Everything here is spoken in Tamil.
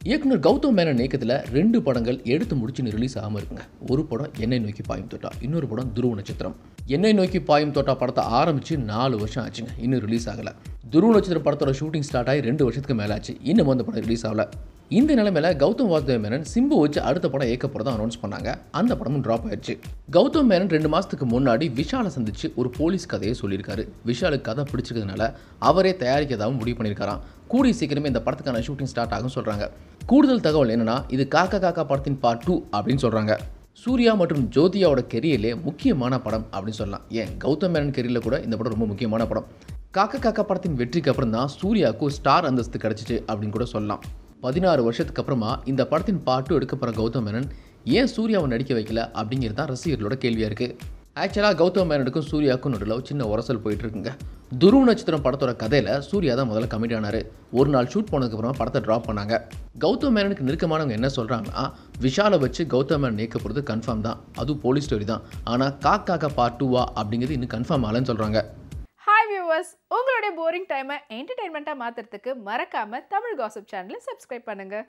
இயக்குனர் கௌதம் மேனன் இயக்கத்தில் ரெண்டு படங்கள் எடுத்து முடிச்சுன்னு ரிலீஸ் ஆகாமல் இருக்குங்க ஒரு படம் என்னை நோக்கி பாயும் தோட்டா இன்னொரு படம் துருவ நட்சத்திரம் என்னை நோக்கி பாயும் தோட்டா படத்தை ஆரம்பித்து நாலு வருஷம் ஆச்சுங்க இன்னும் ரிலீஸ் ஆகலை துருவ நட்சத்திரம் படத்தோட ஷூட்டிங் ஸ்டார்ட் ஆகி ரெண்டு வருஷத்துக்கு மேலே ஆச்சு இன்னும் அந்த படம் ரிலீஸ் ஆகல இந்த நிலைமையில கௌதம் வாசுதேவ் மேனன் சிம்பு வச்சு அடுத்த படம் ஏற்க போகிறதா அனௌன்ஸ் பண்ணாங்க அந்த படமும் ட்ராப் ஆயிடுச்சு கௌதம் மேனன் ரெண்டு மாதத்துக்கு முன்னாடி விஷாலை சந்திச்சு ஒரு போலீஸ் கதையை சொல்லியிருக்காரு விஷாலுக்கு கதை பிடிச்சிருக்கிறதுனால அவரே தயாரிக்கிறதாகவும் முடிவு பண்ணியிருக்காராம் கூடிய சீக்கிரமே இந்த படத்துக்கான ஷூட்டிங் ஸ்டார்ட் ஆகும் சொல்கிறாங்க கூடுதல் தகவல் என்னன்னா இது காக்கா காக்கா படத்தின் பார்ட் டூ அப்படின்னு சொல்கிறாங்க சூர்யா மற்றும் ஜோதியாவோட கெரியர்லே முக்கியமான படம் அப்படின்னு சொல்லலாம் ஏன் கௌதம் மேனன் கெரியரில் கூட இந்த படம் ரொம்ப முக்கியமான படம் காக்கா காக்கா படத்தின் வெற்றிக்கு அப்புறம் தான் சூர்யாவுக்கு ஸ்டார் அந்தஸ்து கிடச்சிச்சு அப்படின்னு கூட சொல்லலாம் பதினாறு வருஷத்துக்கு அப்புறமா இந்த படத்தின் பாட்டு எடுக்க போகிற கௌதம் மேனன் ஏன் சூர்யாவை நடிக்க வைக்கல அப்படிங்கிறது தான் ரசிகர்களோட கேள்வியாக இருக்குது ஆக்சுவலாக கௌதம் மேனனுக்கும் சூர்யாவுக்கும் நடுவில் சின்ன உரசல் போயிட்டு இருக்குங்க துருவ நட்சத்திரம் படத்தோட கதையில் சூர்யா தான் முதல்ல கமிட் ஆனார் ஒரு நாள் ஷூட் போனதுக்கப்புறமா படத்தை ட்ராப் பண்ணாங்க கௌதம் மேனனுக்கு நெருக்கமானவங்க என்ன சொல்கிறாங்கன்னா விஷாலை வச்சு கௌதம் மேனன் இயக்க போகிறது கன்ஃபார்ம் தான் அதுவும் போலீஸ் ஸ்டோரி தான் ஆனால் காக்காக்க பார்ட் டூவா அப்படிங்கிறது இன்னும் கன்ஃபார்ம் ஆகலன்னு சொல்கிறாங்க ஹாய் வியூவர்ஸ் உங்களுடைய போரிங் டைமை என்டர்டைன்மெண்ட்டாக மாற்றுறதுக்கு மறக்காம தமிழ் காசிப் சேனலை சப்ஸ்கிரைப் பண்ணுங்க